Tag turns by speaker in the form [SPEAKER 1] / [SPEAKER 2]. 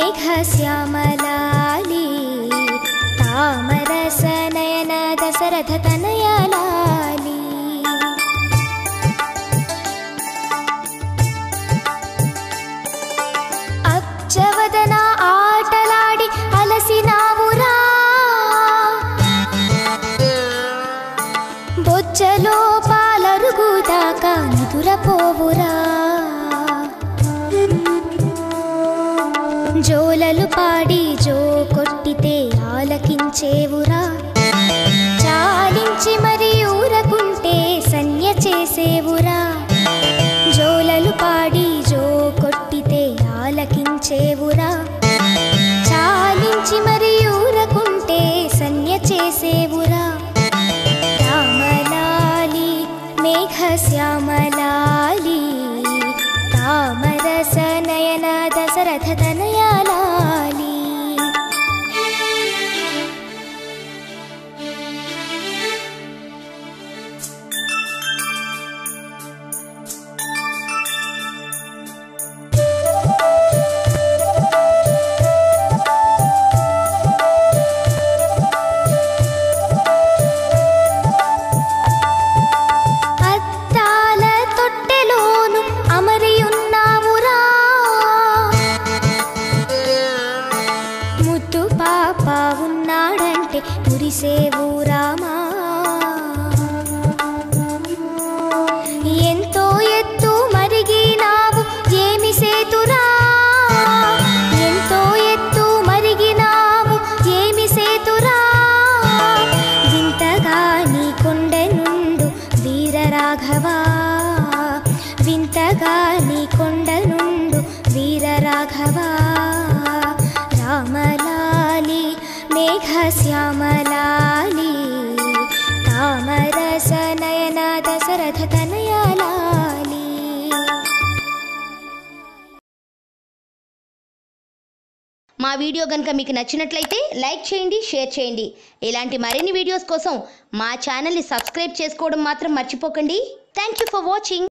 [SPEAKER 1] మేఘశ్యామలాలి తామరసనయన దశరథ తనయాలాలి అచ్చవదన ఆటలాడి అలసినావురా బొచ్చలో పాలరుగుదాకా నిదురపోవురా జోలలు పాడి జో కొట్టితే ఆలకించేవురా చాలించి మరి ఊరకుంటే సన్య చేసేవురా జోలలు పాడి జో కొట్టితే ఆలకించేవురా చాలించి మరి ఊరకుంటే సన్య చేసేవురా రామలాలి మేఘశ్యామలాలి తామరస నయన దశరథ తనయాలాలి అద్దాల తొట్టెలోను అమరియున్నావురా ముద్దు పాప ఉన్నాడంటే మురిసేవు రామా ఎంతో ఎత్తు మరిగినావు ఏమి సేతురా ఎంతో ఎత్తు మరిగినావు ఏమి సేతురా వింతగా నీ కొండ నుండు వీర రాఘవా వింతగా నీ కొండ నుండు వీర రాఘవా రామలాలి మేఘశ్యామలాలి తామరస నయన దశరథ తనయాలాలి
[SPEAKER 2] మా వీడియో కనుక మీకు నచ్చినట్లయితే లైక్ చేయండి షేర్ చేయండి ఇలాంటి మరిన్ని వీడియోస్ కోసం మా ఛానల్ని సబ్స్క్రైబ్ చేసుకోవడం మాత్రం మర్చిపోకండి థ్యాంక్ యూ ఫర్ వాచింగ్